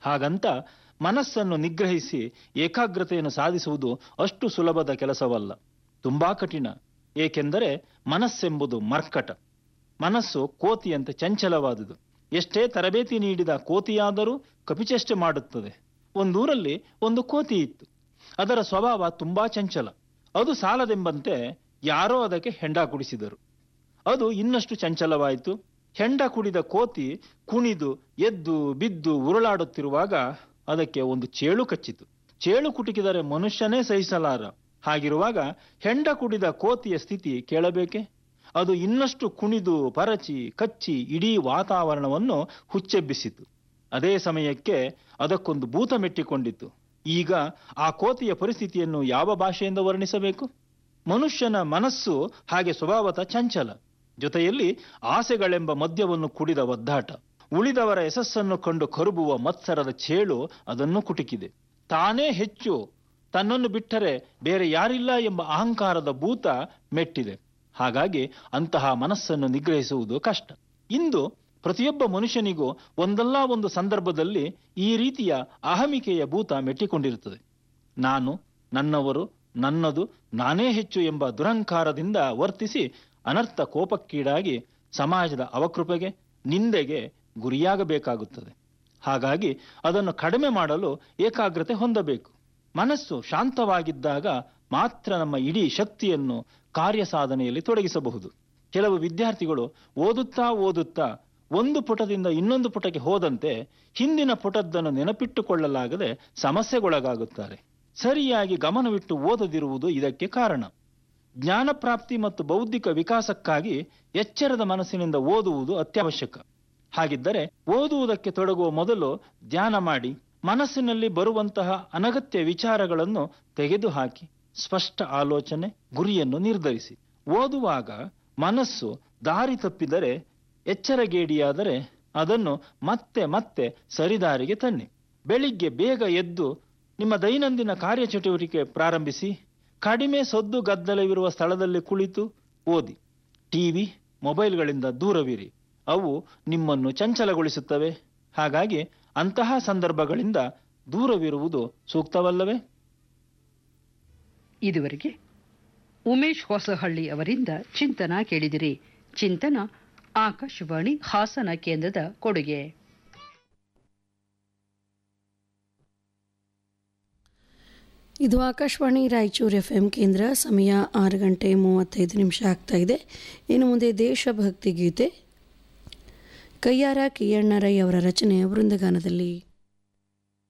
ಹಾಗಂತ ಮನಸ್ಸನ್ನು ನಿಗ್ರಹಿಸಿ ಏಕಾಗ್ರತೆಯನ್ನು ಸಾಧಿಸುವುದು ಅಷ್ಟು ಸುಲಭದ ಕೆಲಸವಲ್ಲ ತುಂಬಾ ಕಠಿಣ ಏಕೆಂದರೆ ಮನಸ್ಸೆಂಬುದು ಮರ್ಕಟ ಮನಸ್ಸು ಕೋತಿಯಂತೆ ಚಂಚಲವಾದುದು ಎಷ್ಟೇ ತರಬೇತಿ ನೀಡಿದ ಕೋತಿಯಾದರೂ ಕಪಿಚೆಷ್ಟೆ ಮಾಡುತ್ತದೆ ಒಂದೂರಲ್ಲಿ ಒಂದು ಕೋತಿ ಇತ್ತು ಅದರ ಸ್ವಭಾವ ತುಂಬಾ ಚಂಚಲ ಅದು ಸಾಲದೆಂಬಂತೆ ಯಾರೋ ಅದಕ್ಕೆ ಹೆಂಡ ಕುಡಿಸಿದರು ಅದು ಇನ್ನಷ್ಟು ಚಂಚಲವಾಯಿತು ಹೆಂಡ ಕುಡಿದ ಕೋತಿ ಕುಣಿದು ಎದ್ದು ಬಿದ್ದು ಉರುಳಾಡುತ್ತಿರುವಾಗ ಅದಕ್ಕೆ ಒಂದು ಚೇಳು ಕಚ್ಚಿತು ಚೇಳು ಕುಟುಕಿದರೆ ಮನುಷ್ಯನೇ ಸಹಿಸಲಾರ ಹಾಗಿರುವಾಗ ಹೆಂಡ ಕುಡಿದ ಕೋತಿಯ ಸ್ಥಿತಿ ಕೇಳಬೇಕೆ ಅದು ಇನ್ನಷ್ಟು ಕುಣಿದು ಪರಚಿ ಕಚ್ಚಿ ಇಡೀ ವಾತಾವರಣವನ್ನು ಹುಚ್ಚೆಬ್ಬಿಸಿತು ಅದೇ ಸಮಯಕ್ಕೆ ಅದಕ್ಕೊಂದು ಭೂತ ಮೆಟ್ಟಿಕೊಂಡಿತು ಈಗ ಆ ಕೋತಿಯ ಪರಿಸ್ಥಿತಿಯನ್ನು ಯಾವ ಭಾಷೆಯಿಂದ ವರ್ಣಿಸಬೇಕು ಮನುಷ್ಯನ ಮನಸ್ಸು ಹಾಗೆ ಸ್ವಭಾವತ ಚಂಚಲ ಜೊತೆಯಲ್ಲಿ ಆಸೆಗಳೆಂಬ ಮದ್ಯವನ್ನು ಕುಡಿದ ಒದ್ದಾಟ ಉಳಿದವರ ಯಶಸ್ಸನ್ನು ಕಂಡು ಕರುಬುವ ಮತ್ಸರದ ಚೇಳು ಅದನ್ನು ಕುಟುಕಿದೆ ತಾನೇ ಹೆಚ್ಚು ತನ್ನನ್ನು ಬಿಟ್ಟರೆ ಬೇರೆ ಯಾರಿಲ್ಲ ಎಂಬ ಅಹಂಕಾರದ ಭೂತ ಮೆಟ್ಟಿದೆ ಹಾಗಾಗಿ ಅಂತಹ ಮನಸ್ಸನ್ನು ನಿಗ್ರಹಿಸುವುದು ಕಷ್ಟ ಇಂದು ಪ್ರತಿಯೊಬ್ಬ ಮನುಷ್ಯನಿಗೂ ಒಂದಲ್ಲ ಒಂದು ಸಂದರ್ಭದಲ್ಲಿ ಈ ರೀತಿಯ ಅಹಮಿಕೆಯ ಭೂತ ಮೆಟ್ಟಿಕೊಂಡಿರುತ್ತದೆ ನಾನು ನನ್ನವರು ನನ್ನದು ನಾನೇ ಹೆಚ್ಚು ಎಂಬ ದುರಹಂಕಾರದಿಂದ ವರ್ತಿಸಿ ಅನರ್ಥ ಕೋಪಕ್ಕೀಡಾಗಿ ಸಮಾಜದ ಅವಕೃಪೆಗೆ ನಿಂದೆಗೆ ಗುರಿಯಾಗಬೇಕಾಗುತ್ತದೆ ಹಾಗಾಗಿ ಅದನ್ನು ಕಡಿಮೆ ಮಾಡಲು ಏಕಾಗ್ರತೆ ಹೊಂದಬೇಕು ಮನಸ್ಸು ಶಾಂತವಾಗಿದ್ದಾಗ ಮಾತ್ರ ನಮ್ಮ ಇಡೀ ಶಕ್ತಿಯನ್ನು ಕಾರ್ಯ ಸಾಧನೆಯಲ್ಲಿ ತೊಡಗಿಸಬಹುದು ಕೆಲವು ವಿದ್ಯಾರ್ಥಿಗಳು ಓದುತ್ತಾ ಓದುತ್ತಾ ಒಂದು ಪುಟದಿಂದ ಇನ್ನೊಂದು ಪುಟಕ್ಕೆ ಹೋದಂತೆ ಹಿಂದಿನ ಪುಟದ್ದನ್ನು ನೆನಪಿಟ್ಟುಕೊಳ್ಳಲಾಗದೆ ಸಮಸ್ಯೆಗೊಳಗಾಗುತ್ತಾರೆ ಸರಿಯಾಗಿ ಗಮನವಿಟ್ಟು ಓದದಿರುವುದು ಇದಕ್ಕೆ ಕಾರಣ ಜ್ಞಾನ ಪ್ರಾಪ್ತಿ ಮತ್ತು ಬೌದ್ಧಿಕ ವಿಕಾಸಕ್ಕಾಗಿ ಎಚ್ಚರದ ಮನಸ್ಸಿನಿಂದ ಓದುವುದು ಅತ್ಯವಶ್ಯಕ ಹಾಗಿದ್ದರೆ ಓದುವುದಕ್ಕೆ ತೊಡಗುವ ಮೊದಲು ಧ್ಯಾನ ಮಾಡಿ ಮನಸ್ಸಿನಲ್ಲಿ ಬರುವಂತಹ ಅನಗತ್ಯ ವಿಚಾರಗಳನ್ನು ತೆಗೆದುಹಾಕಿ ಸ್ಪಷ್ಟ ಆಲೋಚನೆ ಗುರಿಯನ್ನು ನಿರ್ಧರಿಸಿ ಓದುವಾಗ ಮನಸ್ಸು ದಾರಿ ತಪ್ಪಿದರೆ ಎಚ್ಚರಗೇಡಿಯಾದರೆ ಅದನ್ನು ಮತ್ತೆ ಮತ್ತೆ ಸರಿದಾರಿಗೆ ತನ್ನಿ ಬೆಳಿಗ್ಗೆ ಬೇಗ ಎದ್ದು ನಿಮ್ಮ ದೈನಂದಿನ ಕಾರ್ಯಚಟುವಟಿಕೆ ಪ್ರಾರಂಭಿಸಿ ಕಡಿಮೆ ಸದ್ದು ಗದ್ದಲವಿರುವ ಸ್ಥಳದಲ್ಲಿ ಕುಳಿತು ಓದಿ ಟಿವಿ ಮೊಬೈಲ್ಗಳಿಂದ ದೂರವಿರಿ ಅವು ನಿಮ್ಮನ್ನು ಚಂಚಲಗೊಳಿಸುತ್ತವೆ ಹಾಗಾಗಿ ಅಂತಹ ಸಂದರ್ಭಗಳಿಂದ ದೂರವಿರುವುದು ಸೂಕ್ತವಲ್ಲವೇ ಇದುವರೆಗೆ ಉಮೇಶ್ ಹೊಸಹಳ್ಳಿ ಅವರಿಂದ ಚಿಂತನ ಕೇಳಿದಿರಿ ಚಿಂತನ ಆಕಾಶವಾಣಿ ಹಾಸನ ಕೇಂದ್ರದ ಕೊಡುಗೆ ಇದು ಆಕಾಶವಾಣಿ ರಾಯಚೂರು ಎಫ್ ಎಂ ಕೇಂದ್ರ ಸಮಯ ಆರು ಗಂಟೆ ಮೂವತ್ತೈದು ನಿಮಿಷ ಆಗ್ತಾ ಇದೆ ಇನ್ನು ಮುಂದೆ ದೇಶಭಕ್ತಿ ಗೀತೆ ಕಯ್ಯಾರ ಕಿಯಣ್ಣ ರೈ ಅವರ ರಚನೆಯ ವೃಂದಗಾನದಲ್ಲಿ